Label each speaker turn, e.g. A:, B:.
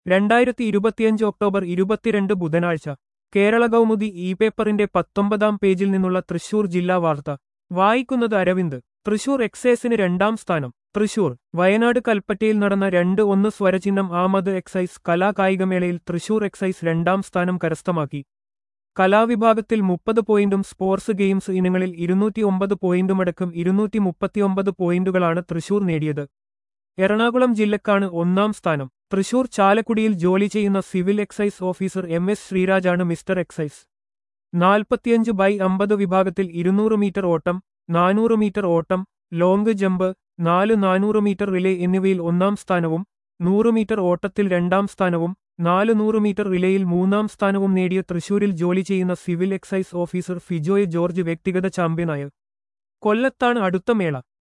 A: രണ്ടായിരത്തി ഇരുപത്തിയഞ്ച് ഒക്ടോബർ ഇരുപത്തിരണ്ട് ബുധനാഴ്ച കേരള കൗമുദി ഇ പേപ്പറിന്റെ പത്തൊമ്പതാം പേജിൽ നിന്നുള്ള തൃശൂർ ജില്ലാ വാർത്ത വായിക്കുന്നത് അരവിന്ദ് തൃശൂർ എക്സൈസിന് രണ്ടാം സ്ഥാനം തൃശൂർ വയനാട് കൽപ്പറ്റയിൽ നടന്ന രണ്ട് ഒന്ന് സ്വരചിഹ്നം ആമത് എക്സൈസ് കലാകായികമേളയിൽ തൃശൂർ എക്സൈസ് രണ്ടാം സ്ഥാനം കരസ്ഥമാക്കി കലാവിഭാഗത്തിൽ മുപ്പത് പോയിന്റും സ്പോർട്സ് ഗെയിംസ് ഇനങ്ങളിൽ ഇരുന്നൂറ്റി ഒമ്പത് പോയിന്റുമടക്കം ഇരുന്നൂറ്റി മുപ്പത്തിയൊമ്പത് പോയിന്റുകളാണ് തൃശൂർ നേടിയത് എറണാകുളം ജില്ലക്കാണ് ഒന്നാം സ്ഥാനം തൃശൂർ ചാലക്കുടിയിൽ ജോലി ചെയ്യുന്ന civil excise officer M S ശ്രീരാജാണ് മിസ്റ്റർ എക്സൈസ് നാൽപ്പത്തിയഞ്ച് ബൈ അമ്പത് വിഭാഗത്തിൽ ഇരുന്നൂറ് മീറ്റർ ഓട്ടം നാനൂറ് മീറ്റർ ഓട്ടം ലോങ് ജമ്പ് നാല് നാനൂറ് മീറ്റർ റിലേ എന്നിവയിൽ ഒന്നാം സ്ഥാനവും നൂറ് മീറ്റർ ഓട്ടത്തിൽ രണ്ടാം സ്ഥാനവും നാല് നൂറ് മീറ്റർ റിലേയിൽ മൂന്നാം സ്ഥാനവും നേടിയ തൃശൂരിൽ ജോലി ചെയ്യുന്ന civil excise officer Fijoy George വ്യക്തിഗത ചാമ്പ്യനായ കൊല്ലത്താണ് അടുത്ത മേള